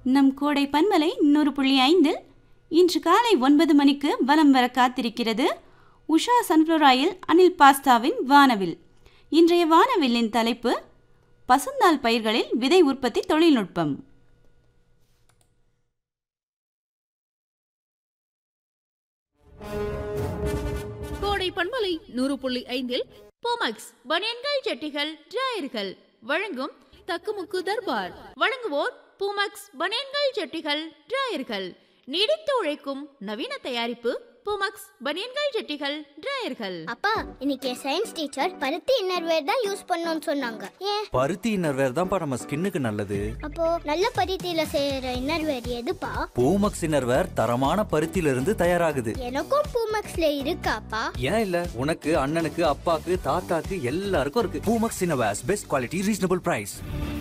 நம் கோடை பன்மலை நூறு புள்ளி ஐந்தில் இன்று காலை ஒன்பது மணிக்கு வலம் வர காத்திருக்கிறது உஷா சன்ஃப்ளவர் ஆயில் அனில் பாஸ்தாவின் வானவில் இன்றைய வானவில்லின் தலைப்பு பசுந்தாள் பயிர்களில் விதை உற்பத்தி தொழில்நுட்பம் கோடை பண்பலை நூறு புள்ளி ஐந்தில் போமக்ஸ் பனியன்கள் ஜட்டிகள் டிராயர்கள் வழங்கும் தக்குமுக்கு தர்பார் வழங்குவோர் பூமக்ஸ் பனியன்கள் ஜட்டிகள் டிராயர்கள் நீடித்து உழைக்கும் நவீன தயாரிப்பு பூமக்ஸ் பனியன்கள் ஜட்டிகள் டிராயர்கள் அப்பா இன்னைக்கு சயின்ஸ் டீச்சர் பருத்தி இன்னர்வேர் தான் யூஸ் பண்ணணும்னு சொன்னாங்க ஏன் பருத்தி இன்னர்வேர் தான்ப்பா நம்ம ஸ்கின்னுக்கு நல்லது அப்போ நல்ல பருத்தியில செய்யற இன்னர்வேர் எதுப்பா பூமக்ஸ் இன்னர்வேர் தரமான பருத்தியில இருந்து தயாராகுது எனக்கும் பூமக்ஸ்ல இருக்காப்பா ஏன் இல்ல உனக்கு அண்ணனுக்கு அப்பாக்கு தாத்தாக்கு எல்லாருக்கும் இருக்கு Poomex innerwears best quality reasonable price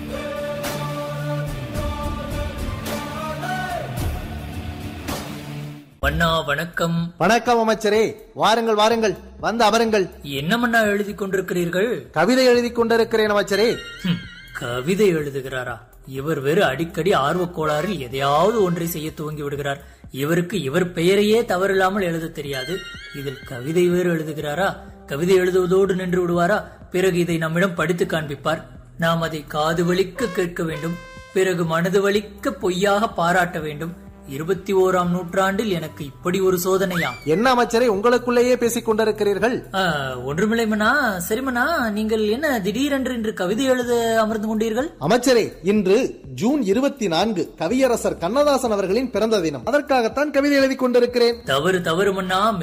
மன்னா வணக்கம் வணக்கம் அமைச்சரே வாருங்கள் வாருங்கள் வந்து அமருங்கள் என்ன மன்னா எழுதி கொண்டிருக்கிறீர்கள் கவிதை எழுதி கொண்டிருக்கிறேன் அமைச்சரே ஹம், கவிதை எழுதுகிறாரா இவர் வேறு அடிக்கடி ஆர்வக் கோளாறில் எதையாவது ஒன்றை செய்ய துவங்கி விடுகிறார் இவருக்கு இவர் பெயரையே தவறில்லாமல் எழுத தெரியாது இதில் கவிதை வேறு எழுதுகிறாரா கவிதை எழுதுவதோடு நின்று விடுவாரா பிறகு இதை நம்மிடம் படித்து காண்பிப்பார் நாம் அதை காது வலிக்க கேட்க வேண்டும் பிறகு மனது வலிக்க பொய்யாக பாராட்ட வேண்டும் இருபத்தி ஓராம் நூற்றாண்டில் எனக்கு இப்படி ஒரு சோதனையா என்ன அமைச்சரே உங்களுக்குள்ளேயே பேசிக் கொண்டிருக்கிறீர்கள் ஆ, ஒன்றுமில்லை மன்னா சரி மன்னா நீங்கள் என்ன திடீரென்று இன்று கவிதை எழுத அமர்ந்து கொண்டீர்கள் அமைச்சரே இன்று ஜூன் இருபத்தி நான்கு கவியரசர் கண்ணதாசன் அவர்களின் பிறந்த தினம் அதற்காகத்தான் கவிதை எழுதி கொண்டிருக்கிறேன் தவறு தவறு மன்னா